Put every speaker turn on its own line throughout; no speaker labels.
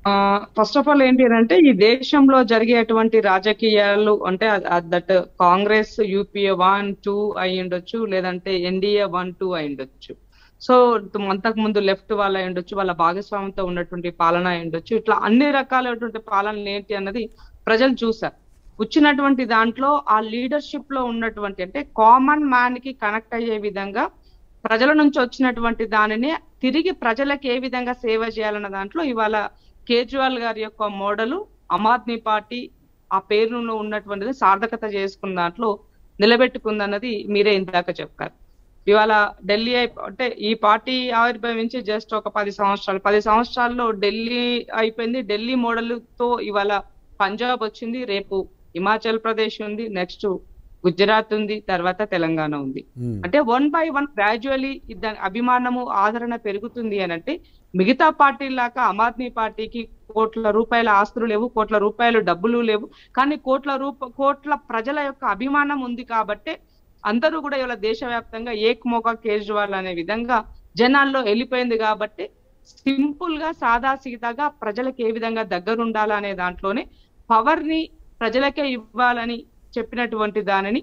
First of all ఏంటి అంటే ఈ దేశంలో జరిగేటువంటి రాజకీయాలు అంటే that Congress UPA one two అయి ఉండొచ్చు లేదంటే ఎన్డీఏ వన్ టూ అయి ఉండొచ్చు సో అంతకు ముందు లెఫ్ట్ వాళ్ళ అయి ఉండొచ్చు వాళ్ళ భాగస్వామ్యంతో ఉన్నటువంటి పాలన అయి ఉండొచ్చు ఇట్లా అన్ని రకాలైనటువంటి పాలనలు ఏంటి అన్నది ప్రజలు చూశారు వచ్చినటువంటి దాంట్లో ఆ లీడర్షిప్ లో ఉన్నటువంటి అంటే కామన్ మ్యాన్ కి కనెక్ట్ అయ్యే విధంగా ప్రజల నుంచి వచ్చినటువంటి దానిని తిరిగి ప్రజలకు ఏ విధంగా సేవ చేయాలన్న దాంట్లో ఇవాళ కేజ్రీవాల్ గారి యొక్క మోడలు ఆమ్ ఆద్మీ పార్టీ ఆ పేరులో ఉన్నటువంటిది సార్థకత చేసుకున్న దాంట్లో నిలబెట్టుకుందన్నది మీరే ఇందాక చెప్పారు ఇవాళ ఢిల్లీ అయి- అంటే ఈ పార్టీ ఆవిర్భవించి జస్ట్ ఒక పది సంవత్సరాలు పది సంవత్సరాల్లో ఢిల్లీ అయిపోయింది ఢిల్లీ మోడల్ తో ఇవాళ పంజాబ్ వచ్చింది రేపు హిమాచల్ ప్రదేశ్ ఉంది నెక్స్ట్ గుజరాత్ ఉంది తర్వాత తెలంగాణ ఉంది
ఉమ్.
అంటే వన్ బై వన్ గ్రాడ్యువలీ దాని అభిమానము ఆదరణ పెరుగుతుంది అని అంటే మిగతా పార్టీలాగా ఆమ్ ఆద్మీ పార్టీకి కోట్ల రూపాయల ఆస్తులు లేవు కోట్ల రూపాయలు డబ్బులు లేవు కానీ కోట్ల రూప కోట్ల ప్రజల యొక్క అభిమానం ఉంది కాబట్టి అందరూ కూడా ఇవాళ దేశవ్యాప్తంగా ఏక్ మోకా కేజ్రీవాల్ అనే విధంగా జనాల్లో వెళ్ళిపోయింది కాబట్టి సింపుల్ గా సాదా సీదాగా ప్రజలకు ఏ విధంగా దగ్గరుండాలనే దాంట్లోనే పవర్ ని ప్రజలకే ఇవ్వాలని చెప్పినటువంటి దానిని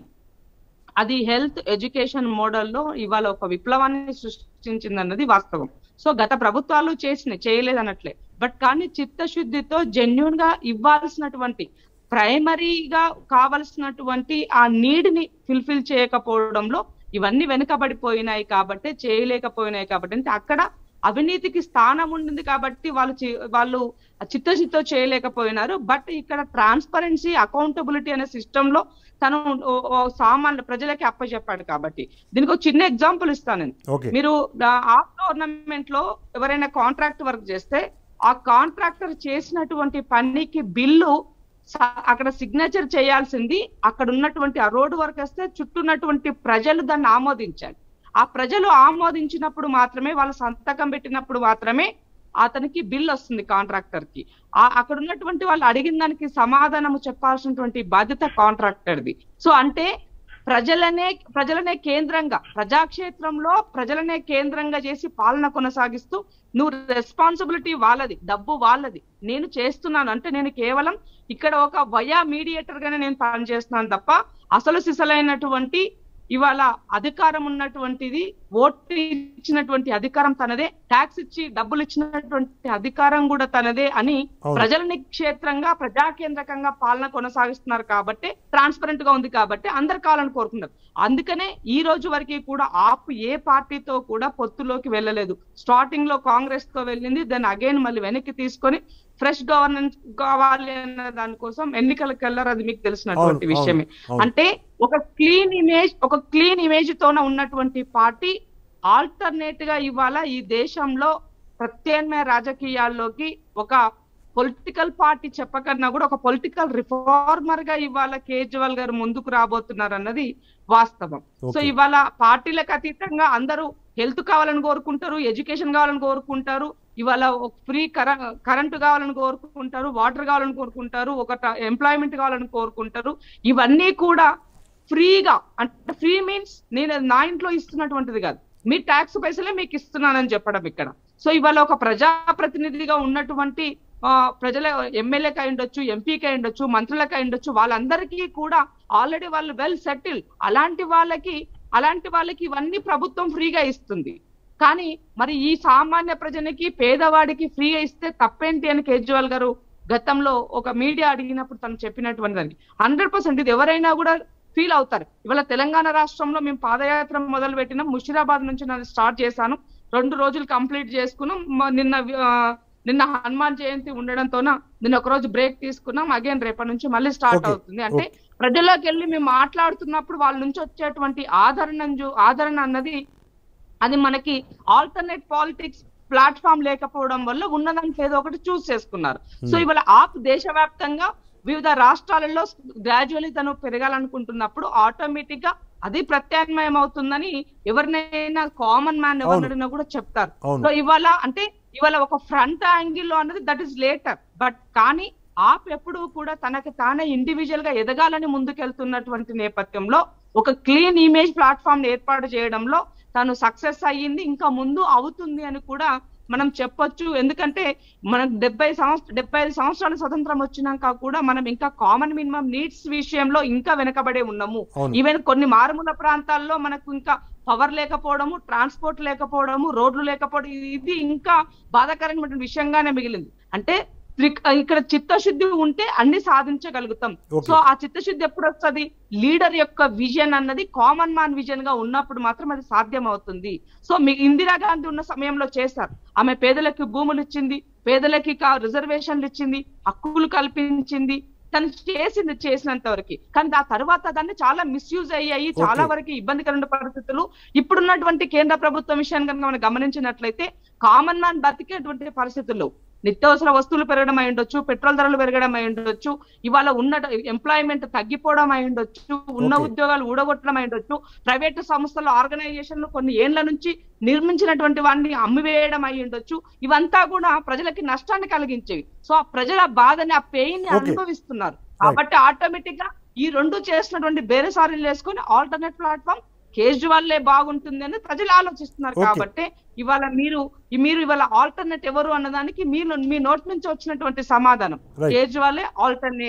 అది హెల్త్ ఎడ్యుకేషన్ మోడల్లో ఇవాళ ఒక విప్లవాన్ని సృష్టించింది అన్నది వాస్తవం సో గత ప్రభుత్వాలు చేసినాయి చేయలేదు అనట్లే బట్ కానీ చిత్తశుద్ధితో జెన్యున్ గా ఇవ్వాల్సినటువంటి ప్రైమరీగా కావలసినటువంటి ఆ నీడ్ ని ఫుల్ఫిల్ చేయకపోవడంలో ఇవన్నీ వెనుకబడిపోయినాయి కాబట్టి చేయలేకపోయినాయి కాబట్టి అంటే అక్కడ అవినీతికి స్థానం ఉండింది కాబట్టి వాళ్ళు చి- వాళ్ళు చిత్తశుద్ధితో చేయలేకపోయినారు బట్ ఇక్కడ ట్రాన్స్పరెన్సీ అకౌంటబిలిటీ అనే సిస్టమ్ లో తను ఓ- ఓ సామాన్య ప్రజలకి అప్పచెప్పాడు కాబట్టి దీనికి ఒక చిన్న ఎగ్జాంపుల్ ఇస్తాను నేను
ఓకే
మీరు ఆ టోర్నమెంట్ లో ఎవరైనా కాంట్రాక్ట్ వర్క్ చేస్తే ఆ కాంట్రాక్టర్ చేసినటువంటి పనికి బిల్లు స- అక్కడ సిగ్నేచర్ చేయాల్సింది అక్కడ ఉన్నటువంటి ఆ రోడ్డు వర్క్ వస్తే చుట్టూ ఉన్నటువంటి ప్రజలు దాన్ని ఆమోదించాలి ఆ ప్రజలు ఆమోదించినప్పుడు మాత్రమే వాళ్ళ సంతకం పెట్టినప్పుడు మాత్రమే అతనికి బిల్ వస్తుంది కాంట్రాక్టర్ కి ఆ అక్కడ ఉన్నటువంటి వాళ్ళు అడిగిన దానికి సమాధానం చెప్పాల్సినటువంటి బాధ్యత కాంట్రాక్టర్ది సో అంటే ప్రజలనే ప్రజలనే కేంద్రంగా ప్రజాక్షేత్రంలో ప్రజలనే కేంద్రంగా చేసి పాలన కొనసాగిస్తూ నువ్వు రెస్పాన్సిబిలిటీ వాళ్ళది డబ్బు వాళ్ళది నేను చేస్తున్నాను అంటే నేను కేవలం ఇక్కడ ఒక వయా మీడియేటర్ గానే నేను పనిచేస్తున్నాను తప్ప అసలు సిసలైనటువంటి ఇవాళ అధికారం ఉన్నటువంటిది ఓటు ఇచ్చినటువంటి అధికారం తనదే ట్యాక్స్ ఇచ్చి డబ్బులు ఇచ్చినటువంటి అధికారం కూడా తనదే అని
అవును.
ప్రజలని క్షేత్రంగా ప్రజాకేంద్రకంగా పాలన కొనసాగిస్తున్నారు కాబట్టి ట్రాన్స్పరెంట్ గా ఉంది కాబట్టి అందరు కావాలని కోరుకున్నారు అందుకనే ఈ రోజు వరకు కూడా ఆప్ ఏ పార్టీతో కూడా పొత్తులోకి వెళ్ళలేదు స్టార్టింగ్ లో కాంగ్రెస్ తో వెళ్ళింది దాన్ని అగైన్ మళ్ళీ వెనక్కి తీసుకొని ఫ్రెష్ గవర్నెన్స్ కావాలి అన్న దానికోసం ఎన్నికలకు వెళ్ళారు అది మీకు తెలిసినటువంటి
అవును,
విషయమే
అవును.
అంటే ఒక క్లీన్ ఇమేజ్ ఒక క్లీన్ ఇమేజ్ తోన ఉన్నటువంటి పార్టీ ఆల్టర్నేట్ గా ఇవాళ ఈ దేశంలో ప్రత్యామ్నాయ రాజకీయాల్లోకి ఒక పొలిటికల్ పార్టీ చెప్పకన్నా కూడా ఒక పొలిటికల్ రిఫార్మర్ గా ఇవాళ కేజ్రీవాల్ గారు ముందుకు రాబోతున్నారు అన్నది వాస్తవం సో
Okay.
ఇవాళ పార్టీలకు అతీతంగా అందరూ హెల్త్ కావాలని కోరుకుంటారు ఎడ్యుకేషన్ కావాలని కోరుకుంటారు ఇవాళ ఫ్రీ కరెంట్ కావాలని కోరుకుంటారు వాటర్ కావాలని కోరుకుంటారు ఒక ఎంప్లాయ్మెంట్ కావాలని కోరుకుంటారు ఇవన్నీ కూడా ఫ్రీగా అంటే ఫ్రీ మీన్స్ నేను అది నా ఇంట్లో ఇస్తున్నటువంటిది కాదు మీ ట్యాక్స్ పైసలే మీకు ఇస్తున్నానని చెప్పడం ఇక్కడ సో ఇవాళ ఒక ప్రజాప్రతినిధిగా ఉన్నటువంటి ఆ, ప్రజల ఎమ్మెల్యేకి అయి ఉండొచ్చు ఎంపీకి అయి ఉండొచ్చు మంత్రులకు అయి ఉండొచ్చు వాళ్ళందరికీ కూడా ఆల్రెడీ వాళ్ళు వెల్ సెటిల్ అలాంటి వాళ్ళకి అలాంటి వాళ్ళకి ఇవన్నీ ప్రభుత్వం ఫ్రీగా ఇస్తుంది కానీ మరి ఈ సామాన్య ప్రజలకి పేదవాడికి ఫ్రీగా ఇస్తే తప్పేంటి అని కేజ్రీవాల్ గారు గతంలో ఒక మీడియా అడిగినప్పుడు తను చెప్పినటువంటి దానికి హండ్రెడ్ పర్సెంట్ ఇది ఎవరైనా కూడా ఫీల్ అవుతారు ఇవాళ తెలంగాణ రాష్ట్రంలో మేము పాదయాత్ర మొదలు పెట్టినాం ముషిరాబాద్ నుంచి నేను స్టార్ట్ చేశాను రెండు రోజులు కంప్లీట్ చేసుకున్నాం మ- నిన్న ఆ, నిన్న హనుమాన్ జయంతి ఉండడంతోన నిన్న ఒక రోజు బ్రేక్ తీసుకున్నాం అగైన్ రేపటి నుంచి మళ్ళీ స్టార్ట్
Okay.
అవుతుంది అంటే ప్రజల్లోకి వెళ్ళి మేము మాట్లాడుతున్నప్పుడు వాళ్ళ నుంచి వచ్చేటువంటి ఆదరణ జు- ఆదరణ అన్నది అది మనకి ఆల్టర్నేట్ పాలిటిక్స్ ప్లాట్ఫామ్ లేకపోవడం వల్ల ఉన్నదానికి ఏదో ఒకటి చూస్ చేసుకున్నారు సో ఇవాళ ఆప్ దేశవ్యాప్తంగా వివిధ రాష్ట్రాలలో గ్రాడ్యువల్లీ తను పెరగాలనుకుంటున్నప్పుడు ఆటోమేటిక్ గా అది ప్రత్యామ్నాయం అవుతుందని ఎవరినైనా కామన్ మ్యాన్ ఎవరినైనా కూడా చెప్తారు
అవును.
సో ఇవాళ అంటే ఇవాళ ఒక ఫ్రంట్ యాంగిల్ లో అన్నది దట్ ఈస్ లేటర్ బట్ కానీ ఆప్ ఎప్పుడు కూడా తనకి తానే ఇండివిజువల్ గా ఎదగాలని ముందుకెళ్తున్నటువంటి నేపథ్యంలో ఒక క్లీన్ ఇమేజ్ ప్లాట్ఫామ్ ఏర్పాటు చేయడంలో తను సక్సెస్ అయ్యింది ఇంకా ముందు అవుతుంది అని కూడా మనం చెప్పొచ్చు ఎందుకంటే మనకు డెబ్బై సంవత్సరం డెబ్బై ఐదు సంవత్సరాల స్వతంత్రం వచ్చినాక కూడా మనం ఇంకా కామన్ మినిమం నీడ్స్ విషయంలో ఇంకా వెనకబడే ఉన్నాము
అవును
ఈవెన్ కొన్ని మారుమూల ప్రాంతాల్లో మనకు ఇంకా పవర్ లేకపోవడము ట్రాన్స్పోర్ట్ లేకపోవడము రోడ్లు లేకపోవడం ఇది ఇంకా బాధాకరమైన విషయంగానే మిగిలింది అంటే త్రిక్- ఇక్కడ చిత్తశుద్ధి ఉంటే అన్ని సాధించగలుగుతాం
ఓకే
సో ఆ చిత్తశుద్ధి ఎప్పుడు వస్తుంది లీడర్ యొక్క విజన్ అన్నది కామన్ మ్యాన్ విజన్ గా ఉన్నప్పుడు మాత్రం అది సాధ్యం అవుతుంది సో మీ ఇందిరాగాంధీ ఉన్న సమయంలో చేశారు ఆమె పేదలకి భూములు ఇచ్చింది పేదలకి కా- రిజర్వేషన్లు ఇచ్చింది హక్కులు కల్పించింది తను చేసింది చేసినంత వరకు కానీ ఆ తర్వాత దాన్ని చాలా మిస్యూజ్ అయ్యాయి చాలా
Okay.
వరకు ఇబ్బందికరమైన పరిస్థితులు ఇప్పుడున్నటువంటి కేంద్ర ప్రభుత్వం విషయాన్ని కనుక మనం గమనించినట్లయితే కామన్ మ్యాన్ బతికేటువంటి పరిస్థితుల్లో నిత్యావసర వస్తువులు పెరగడం అయి ఉండొచ్చు పెట్రోల్ ధరలు పెరగడం అయి ఉండొచ్చు ఇవాళ ఉన్న ఎంప్లాయ్మెంట్ తగ్గిపోవడం అయి ఉండొచ్చు ఉన్న
Okay.
ఉద్యోగాలు ఊడగొట్టడం అయి ఉండొచ్చు ప్రైవేట్ సంస్థలు ఆర్గనైజేషన్లు కొన్ని ఏండ్ల నుంచి నిర్మించినటువంటి వాడిని అమ్మివేయడం అయి ఉండొచ్చు ఇవంతా కూడా ప్రజలకి నష్టాన్ని కలిగించేవి సో ఆ ప్రజల బాధని ఆ పెయిన్ ని
Okay.
అనుభవిస్తున్నారు కాబట్టి ఆటోమేటిక్ గా ఈ రెండు చేసినటువంటి బేరసారీలు వేసుకొని ఆల్టర్నేట్ ప్లాట్ఫామ్ కేజ్రీవాల్లే బాగుంటుంది అని ప్రజలు ఆలోచిస్తున్నారు
Okay.
కాబట్టి ఇవాళ మీరు ఈ మీరు ఇవాళ ఆల్టర్నేట్ ఎవరు అన్నదానికి మీరు మీ నోటి నుంచి వచ్చినటువంటి సమాధానం
Right.
కేజ్రీవాల్లే ఆల్టర్నేట్